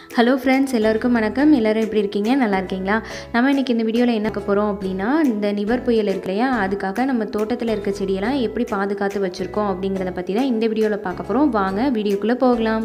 hello friends எல்லோருக்கும் வணக்கம் எல்லோரும் எப்படி இருக்கீங்க நல்லா இருக்கீங்களா நம்ம இன்றைக்கி இந்த வீடியோவில் என்ன பார்க்க போகிறோம் அப்படின்னா இந்த நிவர் புயல் இருக்கு இல்லையா அதுக்காக நம்ம தோட்டத்தில் இருக்க செடியெல்லாம் எப்படி பாதுகாத்து வச்சுருக்கோம் அப்படிங்கிறத பற்றி தான் இந்த வீடியோவில் பார்க்க போகிறோம் வாங்க வீடியோக்குள்ளே போகலாம்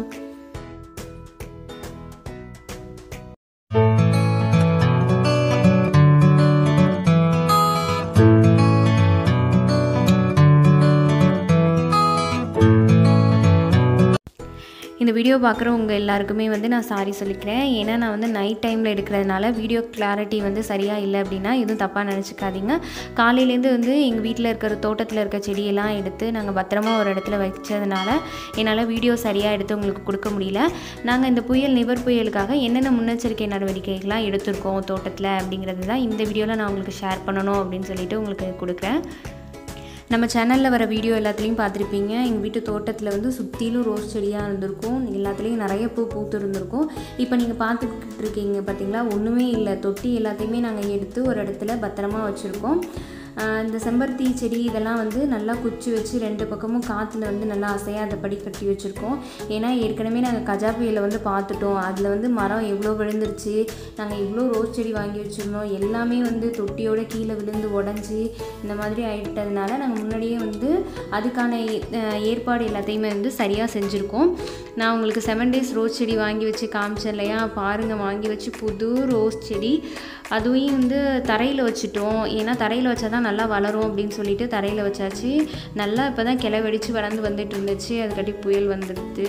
இந்த வீடியோ பார்க்குறவங்க எல்லாருக்குமே வந்து நான் சாரி சொல்லிக்கிறேன் ஏன்னா நான் வந்து நைட் டைமில் எடுக்கிறதுனால வீடியோ கிளாரிட்டி வந்து சரியாக இல்லை அப்படின்னா எதுவும் தப்பாக நினச்சிக்காதீங்க காலையிலேருந்து வந்து எங்கள் வீட்டில் இருக்கிற தோட்டத்தில் இருக்க செடியெல்லாம் எடுத்து நாங்கள் பத்திரமா ஒரு இடத்துல வச்சதுனால என்னால் வீடியோ சரியாக எடுத்து உங்களுக்கு கொடுக்க முடியல நாங்கள் இந்த புயல் நிவர் புயலுக்காக என்னென்ன முன்னெச்சரிக்கை நடவடிக்கைகள்லாம் எடுத்திருக்கோம் தோட்டத்தில் அப்படிங்கிறது தான் இந்த வீடியோவில் நான் உங்களுக்கு ஷேர் பண்ணணும் அப்படின்னு சொல்லிட்டு உங்களுக்கு கொடுக்குறேன் நம்ம சேனலில் வர வீடியோ எல்லாத்துலேயும் பார்த்துருப்பீங்க எங்கள் வீட்டு தோட்டத்தில் வந்து சுற்றிலும் ரோஸ் செடியாக இருந்திருக்கும் எல்லாத்துலேயும் நிறைய பூ பூத்து இருந்திருக்கும் இப்போ நீங்கள் பார்த்துக்கிட்டு இருக்கீங்க பார்த்தீங்களா ஒன்றுமே இல்லை தொட்டி எல்லாத்தையுமே நாங்கள் எடுத்து ஒரு இடத்துல பத்திரமா வச்சுருக்கோம் இந்த செம்பருத்தி செடி இதெல்லாம் வந்து நல்லா குச்சி வச்சு ரெண்டு பக்கமும் காற்றுல வந்து நல்லா அசையாதபடி கட்டி வச்சுருக்கோம் ஏன்னா ஏற்கனவே நாங்கள் கஜா புயலை வந்து பார்த்துட்டோம் அதில் வந்து மரம் எவ்வளோ விழுந்துருச்சு நாங்கள் இவ்வளோ ரோஸ் செடி வாங்கி வச்சுருந்தோம் எல்லாமே வந்து தொட்டியோட கீழே விழுந்து உடஞ்சி இந்த மாதிரி ஆகிட்டதுனால நாங்கள் முன்னாடியே வந்து அதுக்கான ஏற்பாடு எல்லாத்தையுமே வந்து சரியாக செஞ்சுருக்கோம் நான் உங்களுக்கு செவன் டேஸ் ரோஸ் செடி வாங்கி வச்சு காமிச்சேன் இல்லையா பாருங்கள் வாங்கி வச்சு புது ரோஸ் செடி அதுவும் வந்து தரையில் வச்சுட்டோம் ஏன்னா தரையில் வச்சா தான் நல்லா வளரும் அப்படின்னு சொல்லிட்டு தரையில் வச்சாச்சு நல்லா இப்போ தான் கிளை வெடித்து வளர்ந்து வந்துட்டு இருந்துச்சு அதுக்காட்டி புயல் வந்துடுது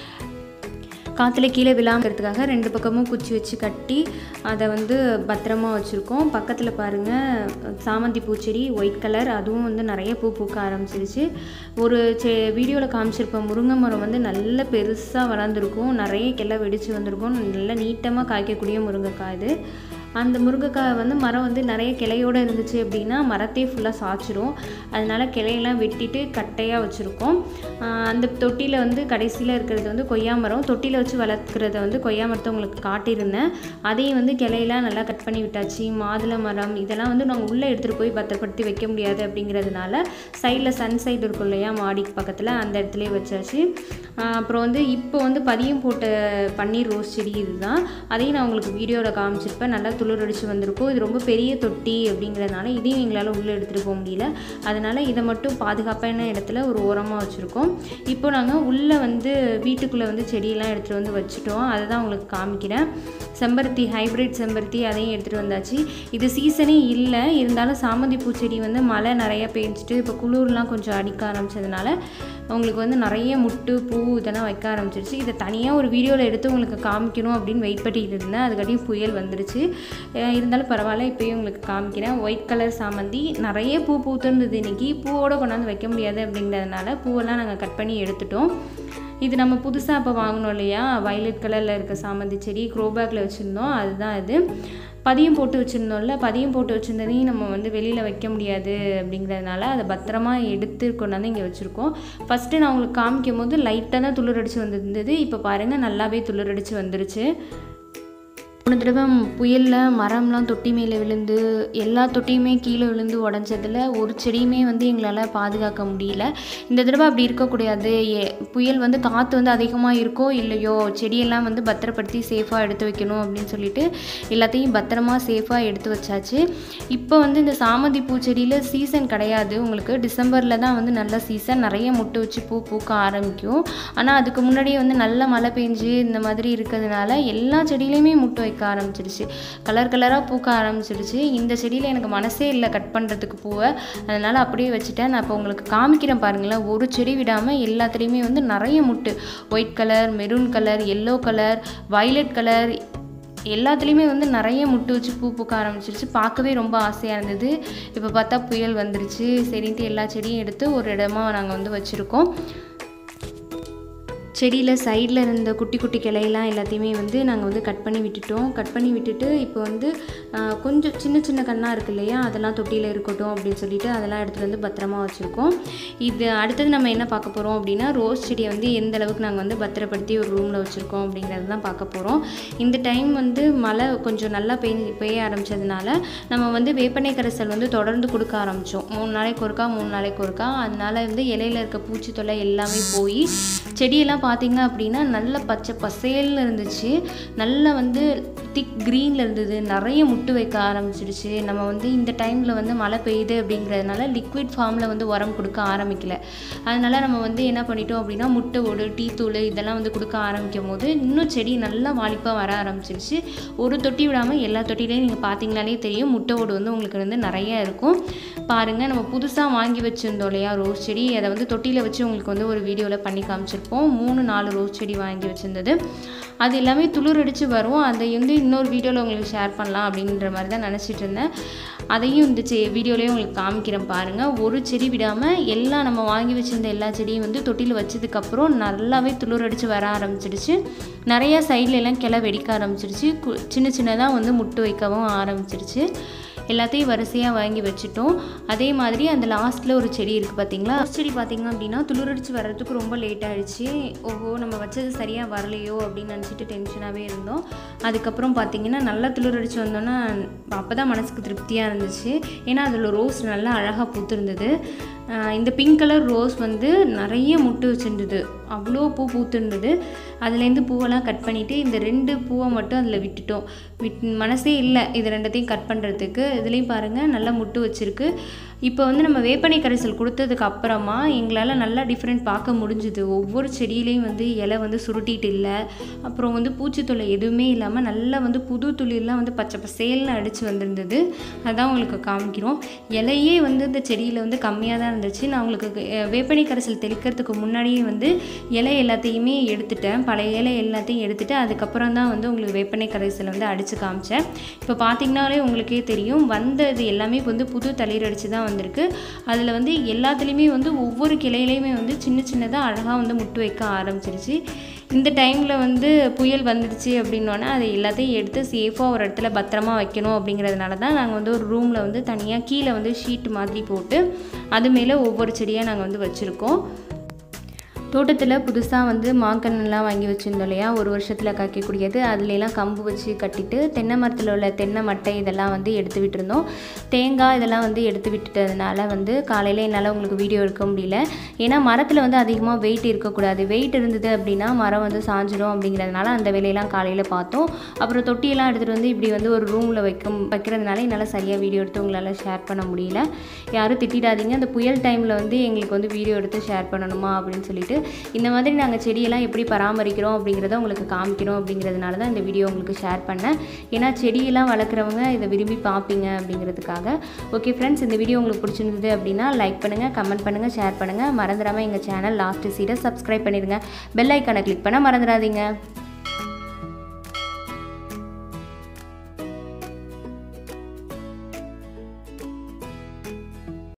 காற்றுல கீழே விழாங்கிறதுக்காக ரெண்டு பக்கமும் குச்சி வச்சு கட்டி அதை வந்து பத்திரமா வச்சுருக்கோம் பக்கத்தில் பாருங்கள் சாமந்தி பூச்செடி ஒயிட் கலர் அதுவும் வந்து நிறைய பூ பூக்க ஆரம்பிச்சிருச்சு ஒரு செ வீடியோவில் காமிச்சிருப்போம் முருங்கை மரம் வந்து நல்ல பெருசாக வளர்ந்துருக்கும் நிறைய கிளை வெடித்து வந்திருக்கும் நல்லா நீட்டமாக காய்க்கக்கூடிய முருங்கைக்காய் இது அந்த முருங்கைக்காய் வந்து மரம் வந்து நிறைய கிளையோடு இருந்துச்சு அப்படின்னா மரத்தையே ஃபுல்லாக சாய்ச்சிரும் அதனால் கிளையெல்லாம் வெட்டிட்டு கட்டையாக வச்சுருக்கோம் அந்த தொட்டியில் வந்து கடைசியில் இருக்கிறது வந்து கொய்யா மரம் தொட்டியில் வச்சு வளர்க்குறத வந்து கொய்யா மரத்தை உங்களுக்கு காட்டியிருந்தேன் அதையும் வந்து கிளையெல்லாம் நல்லா கட் பண்ணி விட்டாச்சு மாதுளை மரம் இதெல்லாம் வந்து நாங்கள் உள்ளே எடுத்துகிட்டு போய் பத்திரப்படுத்தி வைக்க முடியாது அப்படிங்கிறதுனால சைடில் சன் சைடு இருக்கும் இல்லையா மாடிக்கு பக்கத்தில் அந்த இடத்துலேயே வச்சாச்சு அப்புறம் வந்து இப்போ வந்து பதியம் போட்ட பன்னீர் ரோஸ் செடி இதுதான் அதையும் நான் உங்களுக்கு வீடியோவில் காமிச்சிருப்பேன் நல்லா துளிர் அடித்து வந்திருக்கும் இது ரொம்ப பெரிய தொட்டி அப்படிங்கிறதுனால இதையும் எங்களால் உள்ளே எடுத்துகிட்டு போக முடியல அதனால் இதை மட்டும் பாதுகாப்பான இடத்துல ஒரு ஓரமாக வச்சுருக்கோம் இப்போ நாங்கள் உள்ளே வந்து வீட்டுக்குள்ளே வந்து செடியெல்லாம் எடுத்துகிட்டு வந்து வச்சுட்டோம் அதை தான் உங்களுக்கு காமிக்கிறேன் செம்பருத்தி ஹைப்ரிட் செம்பருத்தி அதையும் எடுத்துகிட்டு வந்தாச்சு இது சீசனே இல்லை இருந்தாலும் சாமந்தி பூச்செடி வந்து மழை நிறைய பெஞ்சிட்டு இப்போ குளிர்லாம் கொஞ்சம் அடிக்க ஆரம்பிச்சதுனால உங்களுக்கு வந்து நிறைய முட்டு பூ இதெல்லாம் வைக்க ஆரம்பிச்சிருச்சு இதை தனியாக ஒரு வீடியோவில் எடுத்து உங்களுக்கு காமிக்கணும் அப்படின்னு வெயிட் பண்ணிட்டு இருந்தேன் அதுக்காட்டியும் புயல் வந்துருச்சு இருந்தாலும் பரவாயில்ல இப்போயும் உங்களுக்கு காமிக்கிறேன் ஒயிட் கலர் சாமந்தி நிறைய பூ பூத்துருந்தது இன்றைக்கி பூவோடு கொண்டாந்து வைக்க முடியாது அப்படிங்கிறதுனால பூவெல்லாம் நாங்கள் கட் பண்ணி எடுத்துட்டோம் இது நம்ம புதுசாக இப்போ வாங்கினோம் இல்லையா வயலட் கலரில் இருக்க சாமந்தி செடி க்ரோ பேக்கில் வச்சுருந்தோம் அதுதான் இது பதியம் போட்டு வச்சுருந்தோம்ல பதியம் போட்டு வச்சுருந்ததையும் நம்ம வந்து வெளியில் வைக்க முடியாது அப்படிங்கிறதுனால அதை பத்திரமா எடுத்து கொண்டாந்து இங்கே வச்சுருக்கோம் ஃபஸ்ட்டு நான் உங்களுக்கு காமிக்கும் போது லைட்டாக தான் துளிர் அடித்து வந்திருந்தது இப்போ பாருங்கள் நல்லாவே துளிர் அடித்து வந்துருச்சு போன தடவை புயலில் மரம்லாம் தொட்டி மேலே விழுந்து எல்லா தொட்டியுமே கீழே விழுந்து உடஞ்சதில் ஒரு செடியுமே வந்து எங்களால் பாதுகாக்க முடியல இந்த தடவை அப்படி இருக்கக்கூடாது புயல் வந்து காற்று வந்து அதிகமாக இருக்கோ இல்லையோ செடியெல்லாம் வந்து பத்திரப்படுத்தி சேஃபாக எடுத்து வைக்கணும் அப்படின்னு சொல்லிட்டு எல்லாத்தையும் பத்திரமா சேஃபாக எடுத்து வச்சாச்சு இப்போ வந்து இந்த சாமந்தி பூச்செடியில் சீசன் கிடையாது உங்களுக்கு டிசம்பரில் தான் வந்து நல்ல சீசன் நிறைய முட்டை வச்சு பூ பூக்க ஆரம்பிக்கும் ஆனால் அதுக்கு முன்னாடியே வந்து நல்ல மழை பெஞ்சு இந்த மாதிரி இருக்கிறதுனால எல்லா செடியிலையுமே முட்டை வைக்க வைக்க ஆரம்பிச்சிருச்சு கலர் கலராக பூக்க ஆரம்பிச்சிருச்சு இந்த செடியில் எனக்கு மனசே இல்லை கட் பண்ணுறதுக்கு பூவை அதனால் அப்படியே வச்சுட்டேன் நான் இப்போ உங்களுக்கு காமிக்கிறேன் பாருங்களேன் ஒரு செடி விடாமல் எல்லாத்துலேயுமே வந்து நிறைய முட்டு white colour maroon colour yellow colour violet colour எல்லாத்துலேயுமே வந்து நிறைய முட்டு வச்சு பூ பூக்க ஆரம்பிச்சிருச்சு பார்க்கவே ரொம்ப ஆசையாக இருந்தது இப்போ பார்த்தா புயல் வந்துருச்சு சரின்ட்டு எல்லா செடியும் எடுத்து ஒரு இடமா நாங்கள் வந்து வச்சுருக்கோம் செடியில் சைடில் இருந்த குட்டி குட்டி கிளையெல்லாம் எல்லாத்தையுமே வந்து நாங்கள் வந்து கட் பண்ணி விட்டுட்டோம் கட் பண்ணி விட்டுட்டு இப்போ வந்து கொஞ்சம் சின்ன சின்ன கண்ணாக இருக்கு இல்லையா அதெல்லாம் தொட்டியில் இருக்கட்டும் அப்படின்னு சொல்லிட்டு அதெல்லாம் எடுத்துகிட்டு வந்து பத்திரமா வச்சுருக்கோம் இது அடுத்தது நம்ம என்ன பார்க்க போகிறோம் அப்படின்னா ரோஸ் செடியை வந்து எந்த அளவுக்கு நாங்கள் வந்து பத்திரப்படுத்தி ஒரு ரூமில் வச்சுருக்கோம் அப்படிங்கிறது தான் பார்க்க போகிறோம் இந்த டைம் வந்து மழை கொஞ்சம் நல்லா பெய் பெய்ய ஆரம்பித்ததுனால நம்ம வந்து வேப்பெண்ணெய் கரைசல் வந்து தொடர்ந்து கொடுக்க ஆரம்பித்தோம் மூணு நாளைக்கு ஒருக்கா மூணு நாளைக்கு ஒருக்கா அதனால வந்து இலையில இருக்க பூச்சி தொல்லை எல்லாமே போய் செடியெல்லாம் பார்த்தீங்க அப்படின்னா நல்ல பச்சை பசேல்னு இருந்துச்சு நல்லா வந்து திக் க்ரீனில் இருந்தது நிறைய முட்டு வைக்க ஆரம்பிச்சிடுச்சு நம்ம வந்து இந்த டைமில் வந்து மழை பெய்யுது அப்படிங்கிறதுனால லிக்விட் ஃபார்மில் வந்து உரம் கொடுக்க ஆரம்பிக்கல அதனால் நம்ம வந்து என்ன பண்ணிட்டோம் அப்படின்னா முட்டை ஓடு டீ தூள் இதெல்லாம் வந்து கொடுக்க ஆரம்பிக்கும் போது இன்னும் செடி நல்லா வாலிப்பாக வர ஆரம்பிச்சிருச்சு ஒரு தொட்டி விடாமல் எல்லா தொட்டிலையும் நீங்கள் பார்த்தீங்கனாலே தெரியும் முட்டை ஓடு வந்து உங்களுக்கு வந்து நிறைய இருக்கும் பாருங்கள் நம்ம புதுசாக வாங்கி வச்சுருந்தோம் இல்லையா ரோஸ் செடி அதை வந்து தொட்டியில் வச்சு உங்களுக்கு வந்து ஒரு வீடியோவில் பண்ணி காமிச்சிருப்போம் மூணு நாலு ரோஸ் செடி வாங்கி வச்சுருந்தது அது எல்லாமே துளிரடிச்சு வரும் அதை வந்து இன்னொரு வீடியோவில் உங்களுக்கு ஷேர் பண்ணலாம் அப்படின்ற மாதிரி தான் நினச்சிட்டு இருந்தேன் அதையும் இந்த செ வீடியோலேயும் உங்களுக்கு காமிக்கிறேன் பாருங்கள் ஒரு செடி விடாமல் எல்லாம் நம்ம வாங்கி வச்சுருந்த எல்லா செடியும் வந்து தொட்டியில் வச்சதுக்கப்புறம் நல்லாவே துளிரடிச்சு வர ஆரம்பிச்சிடுச்சு நிறையா சைட்ல எல்லாம் கிளை வெடிக்க ஆரம்பிச்சிடுச்சு கு- சின்ன சின்னதாக வந்து முட்டு வைக்கவும் ஆரம்பிச்சிடுச்சு எல்லாத்தையும் வரிசையாக வாங்கி வச்சுட்டோம் அதே மாதிரி அந்த லாஸ்ட்டில் ஒரு செடி இருக்குது பார்த்தீங்களா ரோஸ் செடி பார்த்தீங்க அப்படின்னா துளிரடிச்சு வர்றதுக்கு ரொம்ப லேட் ஆயிடுச்சு ஓஹோ நம்ம வச்சது சரியாக வரலையோ அப்படின்னு நினச்சிட்டு டென்ஷனாகவே இருந்தோம் அதுக்கப்புறம் பார்த்தீங்கன்னா நல்லா துளிரடிச்சு வந்தோன்னா அப்போ தான் மனசுக்கு திருப்தியாக இருந்துச்சு ஏன்னா அதில் ரோஸ் நல்லா அழகாக பூத்திருந்தது ஆஹ் இந்த பிங்க் கலர் ரோஸ் வந்து நிறைய முட்டு வச்சுருந்தது அவ்வளோ பூ பூத்திருந்தது அதுலேருந்து பூவெல்லாம் கட் பண்ணிவிட்டு இந்த ரெண்டு பூவை மட்டும் அதில் விட்டுட்டோம் விட் மனசே இல்லை இது ரெண்டத்தையும் கட் பண்ணுறதுக்கு இதுலேயும் பாருங்கள் நல்லா முட்டு வச்சுருக்கு இப்போ வந்து நம்ம வேப்பனை கரைசல் கொடுத்ததுக்கு அப்புறமா எங்களால் நல்லா டிஃப்ரெண்ட் பார்க்க முடிஞ்சுது ஒவ்வொரு செடியிலையும் வந்து இலை வந்து சுருட்டிட்டு இல்லை அப்புறம் வந்து பூச்சித்தொல்லை எதுவுமே இல்லாமல் நல்லா வந்து புது துளிர்லாம் வந்து பச்சை பசேல்னு அடித்து வந்திருந்தது அதான் உங்களுக்கு காமிக்கிறோம் இலையே வந்து இந்த செடியில் வந்து கம்மியாக தான் இருந்துச்சு நான் உங்களுக்கு அஹ், வேப்பனை கரைசல் தெளிக்கிறதுக்கு முன்னாடியே வந்து இலை எல்லாத்தையுமே எடுத்துட்டேன் பழைய இலை எல்லாத்தையும் எடுத்துட்டு அதுக்கப்புறம் தான் வந்து உங்களுக்கு வேப்பனை கரைசல் வந்து அடித்து காமிச்சேன் இப்போ பார்த்தீங்கன்னாலே உங்களுக்கே தெரியும் வந்தது எல்லாமே வந்து புது தளிர் அடித்து தான் வந்திருக்கு அதில் வந்து எல்லாத்துலேயுமே வந்து ஒவ்வொரு கிளையிலையுமே வந்து சின்ன சின்னதாக அழகாக வந்து முட்டு வைக்க ஆரம்பிச்சிருச்சு இந்த டைமில் வந்து புயல் வந்துடுச்சு அப்படின்னோடனே அதை எல்லாத்தையும் எடுத்து சேஃபாக ஒரு இடத்துல பத்திரமா வைக்கணும் அப்படிங்கிறதுனால தான் நாங்கள் வந்து ஒரு ரூமில் வந்து தனியாக கீழே வந்து ஷீட் மாதிரி போட்டு அது மேலே ஒவ்வொரு செடியாக நாங்கள் வந்து வச்சுருக்கோம் தோட்டத்தில் புதுசாக வந்து மாங்கன்னெல்லாம் வாங்கி வச்சுருந்தோம் இல்லையா ஒரு வருஷத்தில் காய்க்கக்கூடியது அதுலலாம் கம்பு வச்சு கட்டிட்டு தென்னை மரத்தில் உள்ள தென்னை மட்டை இதெல்லாம் வந்து எடுத்து விட்டுருந்தோம் தேங்காய் இதெல்லாம் வந்து எடுத்து விட்டுட்டதுனால வந்து காலையில் என்னால் உங்களுக்கு வீடியோ எடுக்க முடியல ஏன்னா மரத்தில் வந்து அதிகமாக வெயிட் இருக்கக்கூடாது வெயிட் இருந்தது அப்படின்னா மரம் வந்து சாஞ்சிடும் அப்படிங்கிறதுனால அந்த வேலையெல்லாம் காலையில் பார்த்தோம் அப்புறம் தொட்டியெல்லாம் எடுத்துகிட்டு வந்து இப்படி வந்து ஒரு ரூமில் வைக்க வைக்கிறதுனால என்னால் சரியாக வீடியோ எடுத்து உங்களால் ஷேர் பண்ண முடியல யாரும் திட்டிடாதீங்க அந்த புயல் டைமில் வந்து எங்களுக்கு வந்து வீடியோ எடுத்து ஷேர் பண்ணணுமா அப்படின்னு சொல்லிட்டு இந்த மாதிரி நாங்கள் செடியெல்லாம் எப்படி பராமரிக்கிறோம் அப்படிங்கிறத உங்களுக்கு காமிக்கிறோம் அப்படிங்கிறதுனால தான் இந்த வீடியோ உங்களுக்கு ஷேர் பண்ணேன் ஏன்னா செடியெல்லாம் வளர்க்குறவங்க இதை விரும்பி பார்ப்பீங்க அப்படிங்கிறதுக்காக ஓகே ஃப்ரெண்ட்ஸ் இந்த வீடியோ உங்களுக்கு பிடிச்சிருந்தது அப்படின்னா லைக் பண்ணுங்கள் கமெண்ட் பண்ணுங்கள் ஷேர் பண்ணுங்கள் மறந்துடாமல் எங்கள் சேனல் லாஸ்ட் சீடை சப்ஸ்கிரைப் பண்ணிடுங்க பெல் ஐக்கானை கிளிக் பண்ண மறந்துடாதீங்க